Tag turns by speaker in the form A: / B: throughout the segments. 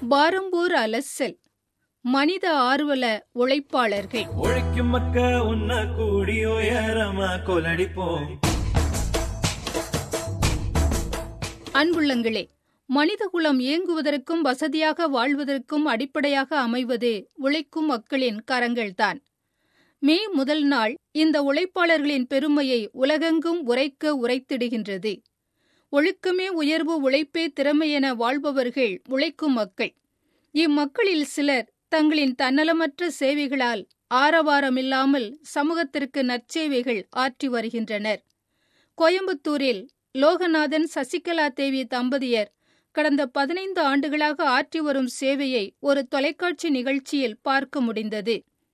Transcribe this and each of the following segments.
A: பாரம்பூர் அலசல் மனித ஆர்வல உழைப்பாளர்கள்
B: உழைக்கும் மக்க உன்ன கூடி உயரமா கொலடிப்போம்
A: அன்புள்ளங்களே மனிதகுலம் இயங்குவதற்கும் வசதியாக வாழ்வதற்கும் அடிப்படையாக அமைவது உழைக்கும் மக்களின் கரங்கள்தான் மே முதல் நாள் இந்த உழைப்பாளர்களின் பெருமையை உலகெங்கும் உரைக்க உரைத்திடுகின்றது ஒழுக்கமே உயர்வு உழைப்பே திறமை என வாழ்பவர்கள் உழைக்கும் மக்கள் இம்மக்களில் சிலர் தங்களின் தன்னலமற்ற சேவைகளால் ஆரவாரமில்லாமல் சமூகத்திற்கு நற்சேவைகள் ஆற்றி வருகின்றனர் கோயம்புத்தூரில் லோகநாதன் சசிகலா தேவி தம்பதியர் கடந்த பதினைந்து ஆண்டுகளாக ஆற்றி வரும் சேவையை ஒரு தொலைக்காட்சி நிகழ்ச்சியில் பார்க்க முடிந்தது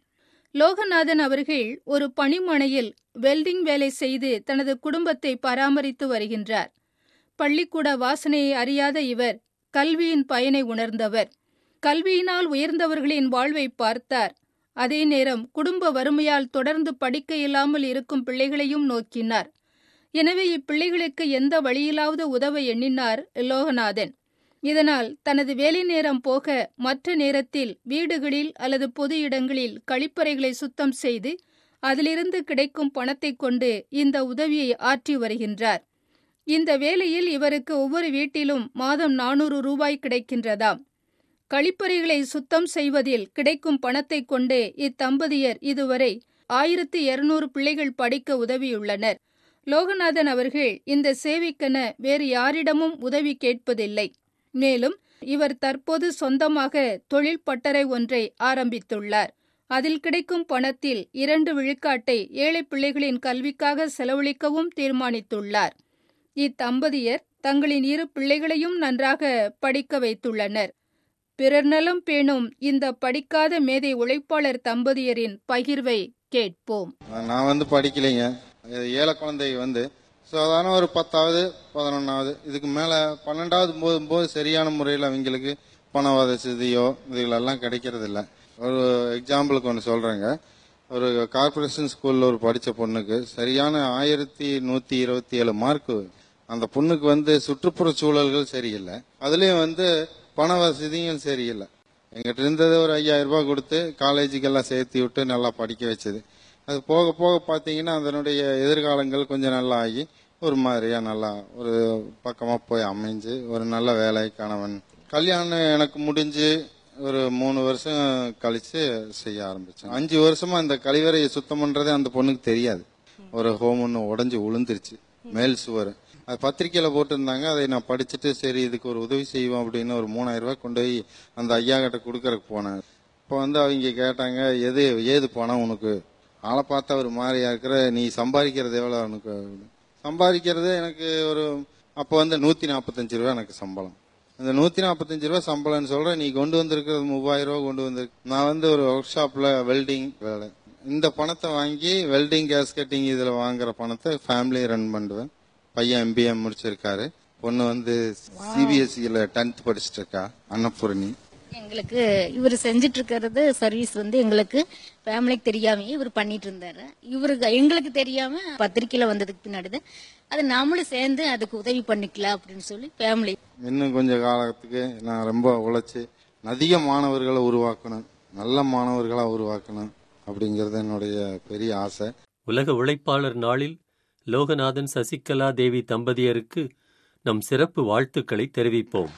A: லோகநாதன் அவர்கள் ஒரு பணிமனையில் வெல்டிங் வேலை செய்து தனது குடும்பத்தை பராமரித்து வருகின்றார் பள்ளிக்கூட வாசனையை அறியாத இவர் கல்வியின் பயனை உணர்ந்தவர் கல்வியினால் உயர்ந்தவர்களின் வாழ்வை பார்த்தார் அதே நேரம் குடும்ப வறுமையால் தொடர்ந்து படிக்க இயலாமல் இருக்கும் பிள்ளைகளையும் நோக்கினார் எனவே இப்பிள்ளைகளுக்கு எந்த வழியிலாவது உதவ எண்ணினார் லோகநாதன் இதனால் தனது வேலை நேரம் போக மற்ற நேரத்தில் வீடுகளில் அல்லது பொது இடங்களில் கழிப்பறைகளை சுத்தம் செய்து அதிலிருந்து கிடைக்கும் பணத்தை கொண்டு இந்த உதவியை ஆற்றி வருகின்றார் இந்த வேலையில் இவருக்கு ஒவ்வொரு வீட்டிலும் மாதம் நானூறு ரூபாய் கிடைக்கின்றதாம் கழிப்பறைகளை சுத்தம் செய்வதில் கிடைக்கும் பணத்தை கொண்டு இத்தம்பதியர் இதுவரை ஆயிரத்து இருநூறு பிள்ளைகள் படிக்க உதவியுள்ளனர் லோகநாதன் அவர்கள் இந்த சேவைக்கென வேறு யாரிடமும் உதவி கேட்பதில்லை மேலும் இவர் தற்போது சொந்தமாக தொழில் பட்டறை ஒன்றை ஆரம்பித்துள்ளார் அதில் கிடைக்கும் பணத்தில் இரண்டு விழுக்காட்டை ஏழை பிள்ளைகளின் கல்விக்காக செலவழிக்கவும் தீர்மானித்துள்ளார் இத்தம்பதியர் தங்களின் இரு பிள்ளைகளையும் நன்றாக படிக்க வைத்துள்ளனர் பிறர் நலம் பேணும் இந்த படிக்காத மேதை உழைப்பாளர் தம்பதியரின் பகிர்வை கேட்போம்
C: நான் வந்து படிக்கலைங்க இது ஏழை குழந்தை வந்து சாதாரண ஒரு பத்தாவது பதினொன்றாவது இதுக்கு மேலே பன்னெண்டாவது போகும்போது சரியான முறையில் அவங்களுக்கு பண வசதியோ இதுகளெல்லாம் கிடைக்கிறது இல்ல ஒரு எக்ஸாம்பிளுக்கு ஒன்று சொல்கிறேங்க ஒரு கார்பரேஷன் ஸ்கூலில் ஒரு படித்த பொண்ணுக்கு சரியான ஆயிரத்தி நூற்றி இருபத்தி ஏழு மார்க்கு அந்த பொண்ணுக்கு வந்து சுற்றுப்புற சூழல்கள் சரியில்லை அதுலேயும் வந்து பண வசதியும் சரியில்லை எங்கிட்ட இருந்தது ஒரு ஐயாயிரம் ரூபாய் கொடுத்து காலேஜுக்கெல்லாம் சேர்த்து விட்டு நல்லா படிக்க வச்சது அது போக போக பார்த்தீங்கன்னா அதனுடைய எதிர்காலங்கள் கொஞ்சம் நல்லா ஆகி ஒரு மாதிரியா நல்லா ஒரு பக்கமாக போய் அமைஞ்சு ஒரு நல்ல வேலை கணவன் கல்யாணம் எனக்கு முடிஞ்சு ஒரு மூணு வருஷம் கழிச்சு செய்ய ஆரம்பிச்சேன் அஞ்சு வருஷமா இந்த கழிவறையை சுத்தம் பண்றதே அந்த பொண்ணுக்கு தெரியாது ஒரு ஹோம் ஒன்று உடஞ்சி உளுந்துருச்சு மேல் சுவர் அது பத்திரிக்கையில போட்டிருந்தாங்க அதை நான் படிச்சுட்டு சரி இதுக்கு ஒரு உதவி செய்வோம் அப்படின்னு ஒரு மூணாயிரம் ரூபாய் கொண்டு போய் அந்த ஐயா கிட்ட கொடுக்கறதுக்கு போனேன் இப்போ வந்து அவங்க கேட்டாங்க எது ஏது பணம் உனக்கு ஆளை பார்த்தா ஒரு மாதிரியா இருக்கிற நீ சம்பாதிக்கிறது எவ்வளோ உனக்கு சம்பாதிக்கிறது எனக்கு ஒரு அப்போ வந்து நூத்தி நாற்பத்தஞ்சு ரூபா எனக்கு சம்பளம் இந்த நூத்தி நாற்பத்தஞ்சு ரூபா சம்பளம்னு சொல்றேன் நீ கொண்டு வந்திருக்கிறது மூவாயிரம் ரூபா கொண்டு வந்திருக்கு நான் வந்து ஒரு ஒர்க் ஷாப்ல வெல்டிங் வேலை இந்த பணத்தை வாங்கி வெல்டிங் கேஸ் கட்டிங் இதுல வாங்குற பணத்தை ஃபேமிலி ரன் பண்ணுவேன் பையன் எம்பிஎம் முடிச்சிருக்காரு பொண்ணு வந்து சிபிஎஸ்சியில டென்த் படிச்சுட்டு இருக்கா அன்னபூரணி
D: எங்களுக்கு இவர் செஞ்சுட்டு இருக்கிறது சர்வீஸ் வந்து எங்களுக்கு ஃபேமிலிக்கு தெரியாமயே இவர் பண்ணிட்டு இருந்தாரு இவருக்கு எங்களுக்கு தெரியாம பத்திரிக்கையில வந்ததுக்கு பின்னாடி தான் அது நாமளும் சேர்ந்து அதுக்கு உதவி பண்ணிக்கலாம் அப்படின்னு சொல்லி ஃபேமிலி
C: இன்னும் கொஞ்ச காலத்துக்கு நான் ரொம்ப உழைச்சி அதிக மாணவர்களை உருவாக்கணும் நல்ல மாணவர்களா உருவாக்கணும் அப்படிங்கறது என்னுடைய பெரிய ஆசை
E: உலக உழைப்பாளர் நாளில் லோகநாதன் சசிகலா தேவி தம்பதியருக்கு நம் சிறப்பு வாழ்த்துக்களை தெரிவிப்போம்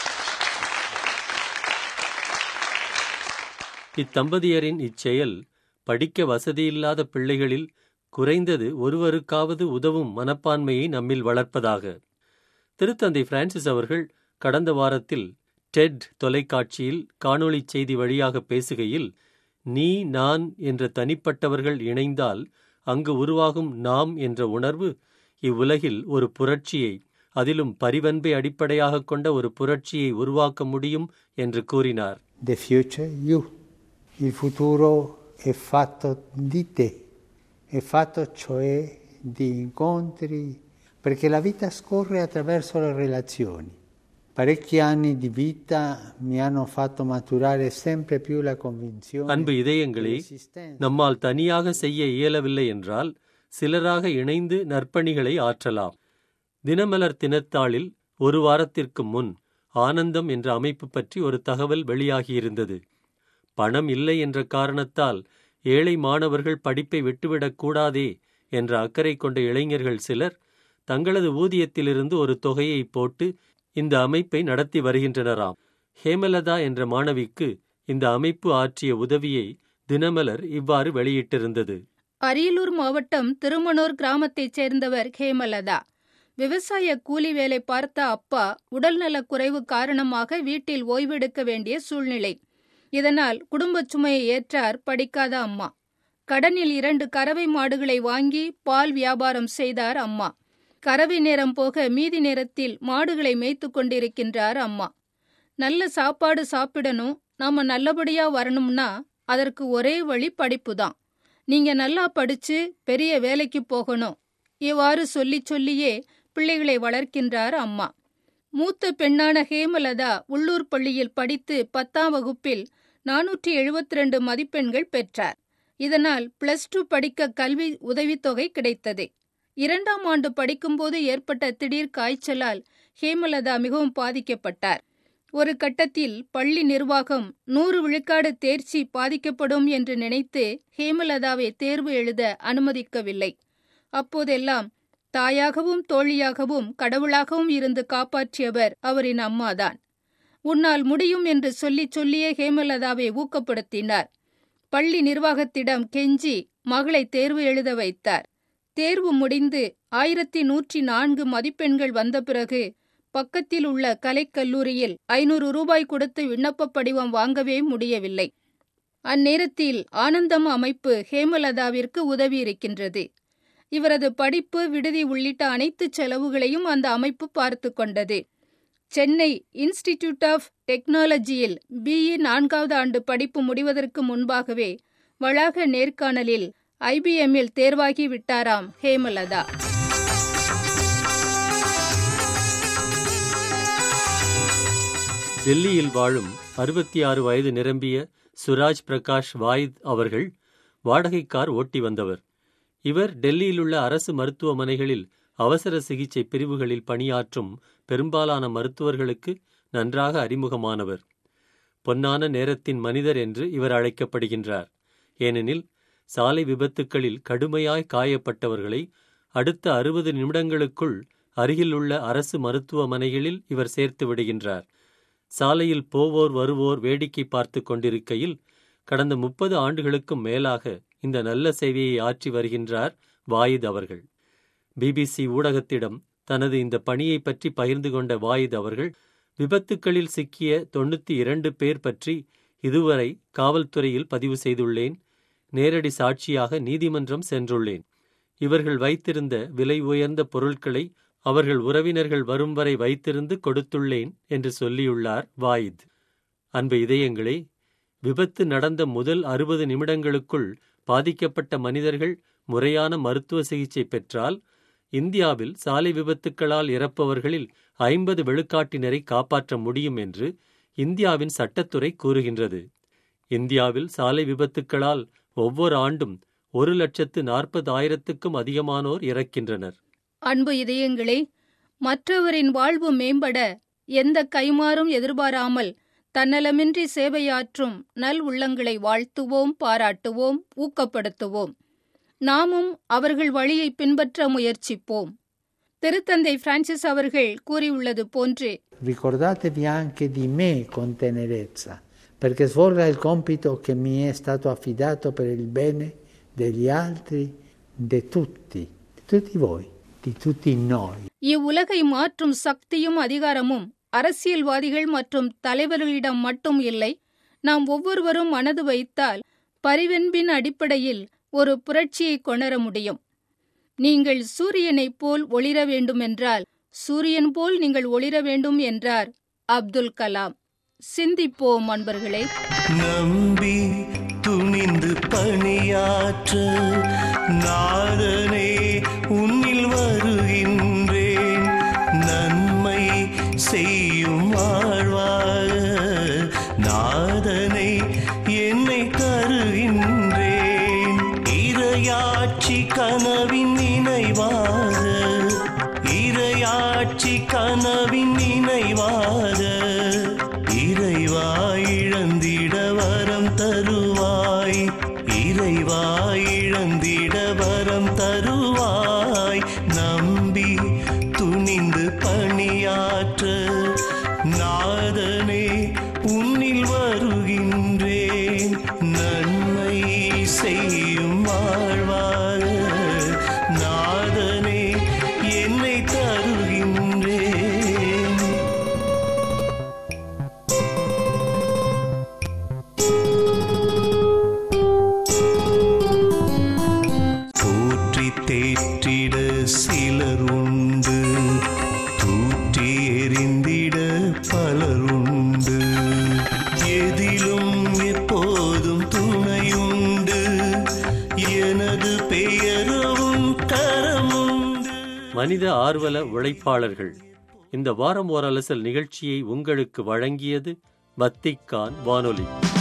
E: இத்தம்பதியரின் இச்செயல் படிக்க வசதியில்லாத பிள்ளைகளில் குறைந்தது ஒருவருக்காவது உதவும் மனப்பான்மையை நம்மில் வளர்ப்பதாக திருத்தந்தை பிரான்சிஸ் அவர்கள் கடந்த வாரத்தில் டெட் தொலைக்காட்சியில் காணொளி செய்தி வழியாக பேசுகையில் நீ நான் என்ற தனிப்பட்டவர்கள் இணைந்தால் அங்கு உருவாகும் நாம் என்ற உணர்வு இவ்வுலகில் ஒரு புரட்சியை அதிலும் பரிவன்பை அடிப்படையாக கொண்ட ஒரு புரட்சியை உருவாக்க முடியும் என்று கூறினார்
F: The future you. Il futuro è fatto di te, è fatto cioè di incontri, perché la vita scorre attraverso le relazioni. Parecchi anni di vita mi hanno fatto maturare sempre più la convinzione
E: அன்பு இதயங்களே
F: dell'esistenza
E: நம்மால் தனியாக செய்ய இயலவில்லை என்றால் சிலராக இணைந்து நற்பணிகளை ஆற்றலாம் தினமலர் தினத்தாளில் ஒரு வாரத்திற்கு முன் ஆனந்தம் என்ற அமைப்பு பற்றி ஒரு தகவல் வெளியாகியிருந்தது பணம் இல்லை என்ற காரணத்தால் ஏழை மாணவர்கள் படிப்பை விட்டுவிடக் கூடாதே என்ற அக்கறை கொண்ட இளைஞர்கள் சிலர் தங்களது ஊதியத்திலிருந்து ஒரு தொகையை போட்டு இந்த அமைப்பை நடத்தி வருகின்றனராம் ஹேமலதா என்ற மாணவிக்கு இந்த அமைப்பு ஆற்றிய உதவியை தினமலர் இவ்வாறு வெளியிட்டிருந்தது
A: அரியலூர் மாவட்டம் திருமணூர் கிராமத்தைச் சேர்ந்தவர் ஹேமலதா விவசாய கூலி வேலை பார்த்த அப்பா உடல்நலக் குறைவு காரணமாக வீட்டில் ஓய்வெடுக்க வேண்டிய சூழ்நிலை இதனால் குடும்பச் சுமையை ஏற்றார் படிக்காத அம்மா கடனில் இரண்டு கறவை மாடுகளை வாங்கி பால் வியாபாரம் செய்தார் அம்மா கறவை நேரம் போக மீதி நேரத்தில் மாடுகளை மேய்த்து கொண்டிருக்கின்றார் அம்மா நல்ல சாப்பாடு சாப்பிடணும் நாம நல்லபடியா வரணும்னா அதற்கு ஒரே வழி படிப்பு தான் நீங்க நல்லா படிச்சு பெரிய வேலைக்கு போகணும் இவ்வாறு சொல்லி சொல்லியே பிள்ளைகளை வளர்க்கின்றார் அம்மா மூத்த பெண்ணான ஹேமலதா உள்ளூர் பள்ளியில் படித்து பத்தாம் வகுப்பில் நானூற்றி எழுபத்தி ரெண்டு மதிப்பெண்கள் பெற்றார் இதனால் பிளஸ் டூ படிக்க கல்வி உதவித்தொகை கிடைத்தது இரண்டாம் ஆண்டு படிக்கும்போது ஏற்பட்ட திடீர் காய்ச்சலால் ஹேமலதா மிகவும் பாதிக்கப்பட்டார் ஒரு கட்டத்தில் பள்ளி நிர்வாகம் நூறு விழுக்காடு தேர்ச்சி பாதிக்கப்படும் என்று நினைத்து ஹேமலதாவை தேர்வு எழுத அனுமதிக்கவில்லை அப்போதெல்லாம் தாயாகவும் தோழியாகவும் கடவுளாகவும் இருந்து காப்பாற்றியவர் அவரின் அம்மாதான் உன்னால் முடியும் என்று சொல்லி சொல்லியே ஹேமலதாவை ஊக்கப்படுத்தினார் பள்ளி நிர்வாகத்திடம் கெஞ்சி மகளை தேர்வு எழுத வைத்தார் தேர்வு முடிந்து ஆயிரத்தி நூற்றி நான்கு மதிப்பெண்கள் வந்த பிறகு பக்கத்தில் உள்ள கலைக்கல்லூரியில் ஐநூறு ரூபாய் கொடுத்து விண்ணப்ப படிவம் வாங்கவே முடியவில்லை அந்நேரத்தில் ஆனந்தம் அமைப்பு ஹேமலதாவிற்கு உதவி இருக்கின்றது இவரது படிப்பு விடுதி உள்ளிட்ட அனைத்து செலவுகளையும் அந்த அமைப்பு பார்த்து கொண்டது சென்னை இன்ஸ்டிடியூட் ஆஃப் டெக்னாலஜியில் பிஇ நான்காவது ஆண்டு படிப்பு முடிவதற்கு முன்பாகவே வளாக நேர்காணலில் ஐபிஎம்மில் தேர்வாகி விட்டாராம் ஹேமலதா
E: டெல்லியில் வாழும் அறுபத்தி ஆறு வயது நிரம்பிய சுராஜ் பிரகாஷ் வாயித் அவர்கள் வாடகை கார் ஓட்டி வந்தவர் இவர் டெல்லியிலுள்ள அரசு மருத்துவமனைகளில் அவசர சிகிச்சை பிரிவுகளில் பணியாற்றும் பெரும்பாலான மருத்துவர்களுக்கு நன்றாக அறிமுகமானவர் பொன்னான நேரத்தின் மனிதர் என்று இவர் அழைக்கப்படுகின்றார் ஏனெனில் சாலை விபத்துக்களில் கடுமையாய் காயப்பட்டவர்களை அடுத்த அறுபது நிமிடங்களுக்குள் அருகிலுள்ள அரசு மருத்துவமனைகளில் இவர் சேர்த்து விடுகின்றார் சாலையில் போவோர் வருவோர் வேடிக்கை பார்த்து கொண்டிருக்கையில் கடந்த முப்பது ஆண்டுகளுக்கும் மேலாக இந்த நல்ல சேவையை ஆற்றி வருகின்றார் வாயித் அவர்கள் பிபிசி ஊடகத்திடம் தனது இந்த பணியை பற்றி பகிர்ந்து கொண்ட வாயித் அவர்கள் விபத்துக்களில் சிக்கிய தொண்ணூத்தி இரண்டு பேர் பற்றி இதுவரை காவல்துறையில் பதிவு செய்துள்ளேன் நேரடி சாட்சியாக நீதிமன்றம் சென்றுள்ளேன் இவர்கள் வைத்திருந்த விலை உயர்ந்த பொருட்களை அவர்கள் உறவினர்கள் வரும் வரை வைத்திருந்து கொடுத்துள்ளேன் என்று சொல்லியுள்ளார் வாயித் அன்பு இதயங்களே விபத்து நடந்த முதல் அறுபது நிமிடங்களுக்குள் பாதிக்கப்பட்ட மனிதர்கள் முறையான மருத்துவ சிகிச்சை பெற்றால் இந்தியாவில் சாலை விபத்துக்களால் இறப்பவர்களில் ஐம்பது விழுக்காட்டினரை காப்பாற்ற முடியும் என்று இந்தியாவின் சட்டத்துறை கூறுகின்றது இந்தியாவில் சாலை விபத்துக்களால் ஒவ்வொரு ஆண்டும் ஒரு லட்சத்து நாற்பதாயிரத்துக்கும் அதிகமானோர் இறக்கின்றனர்
A: அன்பு இதயங்களே மற்றவரின் வாழ்வு மேம்பட எந்த கைமாறும் எதிர்பாராமல் தன்னலமின்றி சேவையாற்றும் நல் உள்ளங்களை வாழ்த்துவோம் பாராட்டுவோம் ஊக்கப்படுத்துவோம் நாமும் அவர்கள் வழியை பின்பற்ற முயற்சிப்போம் திருத்தந்தை பிரான்சிஸ் அவர்கள் கூறியுள்ளது போன்று
F: Ricordatevi anche di me con tenerezza, perché svolga il compito che mi è stato affidato per il bene degli altri, di tutti, di tutti voi, di tutti noi.
A: இவ்வுலகை மாற்றும் சக்தியும் அதிகாரமும் அரசியல்வாதிகள் மற்றும் தலைவர்களிடம் மட்டும் இல்லை நாம் ஒவ்வொருவரும் மனது வைத்தால் பரிவென்பின் அடிப்படையில் ஒரு புரட்சியை கொணர முடியும் நீங்கள் சூரியனைப் போல் ஒளிர வேண்டுமென்றால் சூரியன் போல் நீங்கள் ஒளிர வேண்டும் என்றார் அப்துல் கலாம் சிந்திப்போம் அன்பர்களே
B: நம்பி துணிந்து பணியாற்ற நாதனே உன்னில் வருகின்றேன் நன்மை செய்யும் வாழ்வாக நாதனை என்னை தருகின்றேன் இரையாட்சி கனவின் நினைவாக இறையா ஆட்சி கனவின் நினைவாக இறைவா இழந்திட வரம் தருவாய் இறைவா இழந்திட வரம் தருவாய் நம்பி துணிந்து பணியாற்ற நாதனே உன்னில் வருகின்றேன் நன்மை செய்யும் வாழ்வாக நாதனே என்னை தருகின்றேன் போற்றி தேற்றிட சிலர் உண்டு தூற்றி எறிந்திட பலருண்டு எதிலும் எப்போதும் துணையுண்டு எனது பெயரும் கரமுண்டு
E: மனித ஆர்வல உழைப்பாளர்கள் இந்த வாரம் ஓர் அலசல் நிகழ்ச்சியை உங்களுக்கு வழங்கியது வத்திக்கான் வானொலி